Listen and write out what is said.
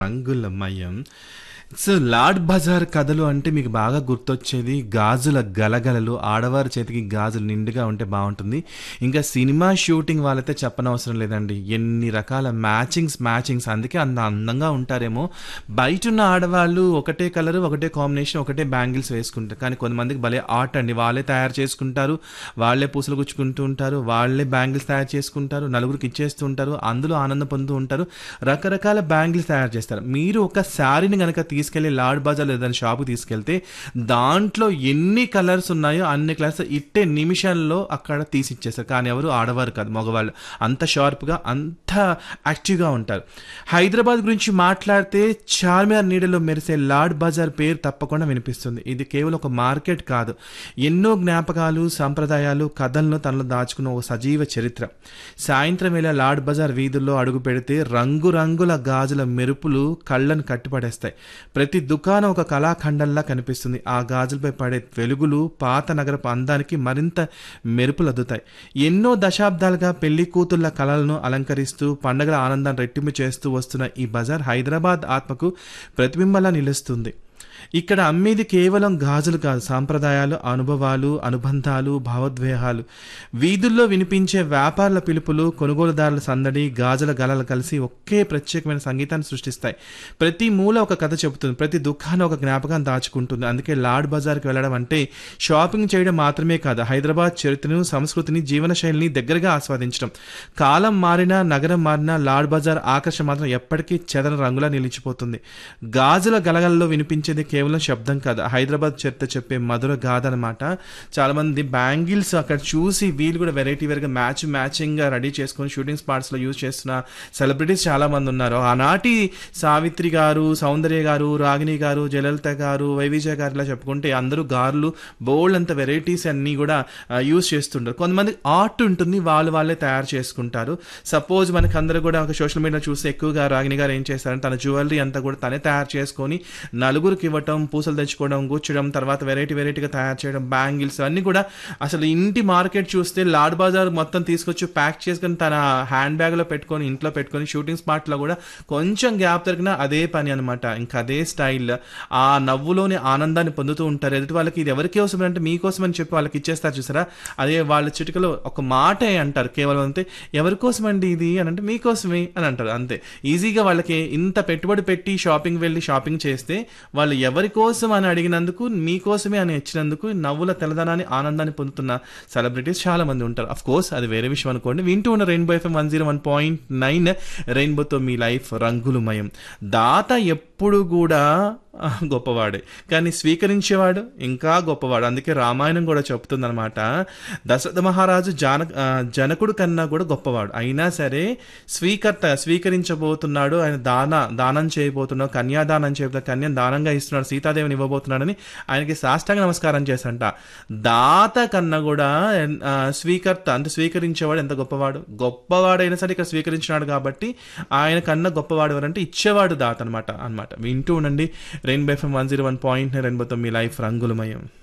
రంగులమయం. So, 'lord Bazar' కథలు అంటే మీకు బాగా గుర్తొచ్చేది గాజుల గలగలలు, ఆడవారి చేతికి గాజులు నిండుగా ఉంటే బావుంటుంది. ఇంకా సినిమా షూటింగ్ వాళ్ళైతే చెప్పనవసరం లేదండి. ఎన్ని రకాల మ్యాచింగ్స్, మ్యాచింగ్స్ అందుకే అంత అందంగా ఉంటారేమో. బయటున్న ఆడవాళ్ళు ఒకటే కలరు, ఒకటే కాంబినేషన్, ఒకటే బ్యాంగిల్స్ వేసుకుంటారు. కానీ కొంతమందికి భలే ఆర్ట్ అండి. వాళ్ళే తయారు చేసుకుంటారు. వాళ్ళే పూసలు గుచ్చుకుంటూ ఉంటారు. వాళ్ళే బ్యాంగిల్స్ తయారు చేసుకుంటారు. నలుగురికి ఇచ్చేస్తూ ఉంటారు. అందులో ఆనందం పొందుతూ ఉంటారు. రకరకాల బ్యాంగిల్స్ తయారు చేస్తారు. మీరు ఒక శారీని గనక తీసుకెళ్ళి లాడ్ బజార్‌లో ఏదైనా షాప్‌కి తీసుకెళ్తే దాంట్లో ఎన్ని కలర్స్ ఉన్నాయో అన్ని కలర్స్ ఇట్టే నిమిషాల్లో అక్కడ తీసిచ్చేస్తారు. కానీ ఎవరు ఆడవారు కాదు మగవాళ్ళు. అంత షార్ప్‌గా, అంత యాక్టివ్‌గా ఉంటారు. హైదరాబాద్ గురించి మాట్లాడితే చార్మినార్ నీడలో మెరిసే లాడ్ బజార్ పేరు తప్పకుండా వినిపిస్తుంది. ఇది కేవలం ఒక మార్కెట్ కాదు. ఎన్నో జ్ఞాపకాలు, సంప్రదాయాలు, కథలను తనలో దాచుకున్న ఒక సజీవ చరిత్ర. సాయంత్రం వేళ లాడ్ బజార్ వీధుల్లో అడుగుపెడితే రంగురంగుల గాజుల మెరుపులు కళ్ళను కట్టిపడేస్తాయి. ప్రతి దుకాణం ఒక కళాఖండంలా కనిపిస్తుంది. ఆ గాజులపై పడే వెలుగులు పాత నగరపు అందానికి మరింత మెరుపులద్దుతాయి. ఎన్నో దశాబ్దాలుగా పెళ్లి కూతుళ్ల కలలను అలంకరిస్తూ పండగల ఆనందాన్ని రెట్టింపు చేస్తూ వస్తున్న ఈ బజార్ హైదరాబాద్ ఆత్మకు ప్రతిబింబంలా నిలుస్తుంది. ఇక్కడ అమ్మేది కేవలం గాజులు కాదు. సాంప్రదాయాలు, అనుభవాలు, అనుబంధాలు, భావోద్వేగాలు. వీధుల్లో వినిపించే వ్యాపారుల పిలుపులు, కొనుగోలుదారుల సందడి, గాజుల గలలు కలిసి ఒకే ప్రత్యేకమైన సంగీతాన్ని సృష్టిస్తాయి. ప్రతి మూల ఒక కథ చెబుతుంది. ప్రతి దుకాణం ఒక జ్ఞాపకాన్ని దాచుకుంటుంది. అందుకే లాడ్ బజార్‌కి వెళ్ళడం అంటే షాపింగ్ చేయడం మాత్రమే కాదు. హైదరాబాద్ చరిత్రను, సంస్కృతిని, జీవనశైలిని దగ్గరగా ఆస్వాదించడం. కాలం మారినా, నగరం మారినా లాడ్ బజార్ ఆకర్షణ మాత్రం ఎప్పటికీ చెదరని రంగులా నిలిచిపోతుంది. గాజుల గలగలలో వినిపించేది కేవలం శబ్దం కాదు. హైదరాబాద్ చరిత్ర చెప్పే మధుర గాథ అనమాట. చాలామంది బ్యాంగిల్స్ అక్కడ చూసి వీళ్ళు కూడా వెరైటీ వేరేగా మ్యాచ్ మ్యాచింగ్‌గా రెడీ చేసుకొని షూటింగ్ స్పాట్స్‌లో యూజ్ చేస్తున్న సెలబ్రిటీస్ చాలామంది ఉన్నారు. ఆనాటి సావిత్రి గారు, సౌందర్య గారు, రాగిణి గారు, జయలలిత గారు, వైవిజయ గారు ఇలా చెప్పుకుంటే అందరూ గారులు బోలెడంత వెరైటీస్ అన్నీ కూడా ఆహ్, యూజ్ చేస్తుంటారు. కొంతమంది ఆర్ట్ ఉంటుంది. వాళ్ళు వాళ్ళే తయారు చేసుకుంటారు. సపోజ్ మనకి అందరూ కూడా ఒక సోషల్ మీడియా చూస్తే ఎక్కువగా రాగిణి గారు ఏం చేస్తారంటే తన జ్యువెలరీ అంతా కూడా తనే తయారు చేసుకొని నలుగురికి ఇవ్వటం, పూసలు తెచ్చుకోవడం, గుచ్చడం, తర్వాత వెరైటీ వెరైటీగా తయారు చేయడం, బ్యాంగిల్స్ అన్నీ కూడా అసలు ఇంటి మార్కెట్ చూస్తే లాడ్ బజార్ మొత్తం తీసుకొచ్చి ప్యాక్ చేసుకొని తన హ్యాండ్ బ్యాగ్‌లో పెట్టుకొని ఇంట్లో పెట్టుకొని షూటింగ్ స్పాట్‌లో కూడా కొంచెం గ్యాప్ దొరికినా అదే పని అనమాట. ఇంకా అదే స్టైల్. ఆ నవ్వులోని ఆనందాన్ని పొందుతూ ఉంటారు. ఎదుటి వాళ్ళకి ఇది ఎవరి కోసం అంటే మీకోసం అని చెప్పి వాళ్ళకి ఇచ్చేస్తారు చూసారా? అదే వాళ్ళ చిటికలో ఒక మాటే అంటారు కేవలం అంతే. ఎవరి కోసమండి ఇది అని అంటే మీకోసమే అని అంటారు అంతే. ఈజీగా వాళ్ళకి ఇంత పెట్టుబడి పెట్టి షాపింగ్ వెళ్ళి షాపింగ్ చేస్తే వాళ్ళు ఎవరి కోసం అని అడిగినందుకు మీకోసమే అని ఇచ్చినందుకు నవ్వుల తెల్లదనాన్ని, ఆనందాన్ని పొందుతున్న సెలబ్రిటీస్ చాలా మంది ఉంటారు. ఆఫ్‌కోర్స్ అది వేరే విషయం అనుకోండి. వింటూ ఉన్న రెయిన్బో ఎఫ్ఎం 101.9 రెయిన్బోతో మీ లైఫ్ రంగులమయం. దాత ఎప్పుడు కూడా గొప్పవాడే. కానీ స్వీకరించేవాడు ఇంకా గొప్పవాడు. అందుకే రామాయణం కూడా చెప్తుందనమాట. దశరథ మహారాజు జాన ఆహ్, జనకుడు కన్నా కూడా గొప్పవాడు. అయినా సరే స్వీకర్త స్వీకరించబోతున్నాడు. ఆయన దాన దానం చేయబోతున్నాడు. కన్యాదానం చేయబోతున్నాడు. కన్యను దానంగా ఇస్తున్నాడు. సీతాదేవిని ఇవ్వబోతున్నాడని ఆయనకి సాష్టాంగ నమస్కారం చేశాడంట. దాత కన్నా కూడా ఆహ్, స్వీకర్త అంటే స్వీకరించేవాడు ఎంత గొప్పవాడు. గొప్పవాడైనా సరే ఇక్కడ స్వీకరించినాడు కాబట్టి ఆయన కన్నా గొప్పవాడు ఎవరంటే ఇచ్చేవాడు దాత అనమాట అన్నమాట. వింటూ ఉండండి రెయిన్బో ఎఫ్ఎం 101.9 రెయిన్బోతో మీ లైఫ్ రంగులమయం.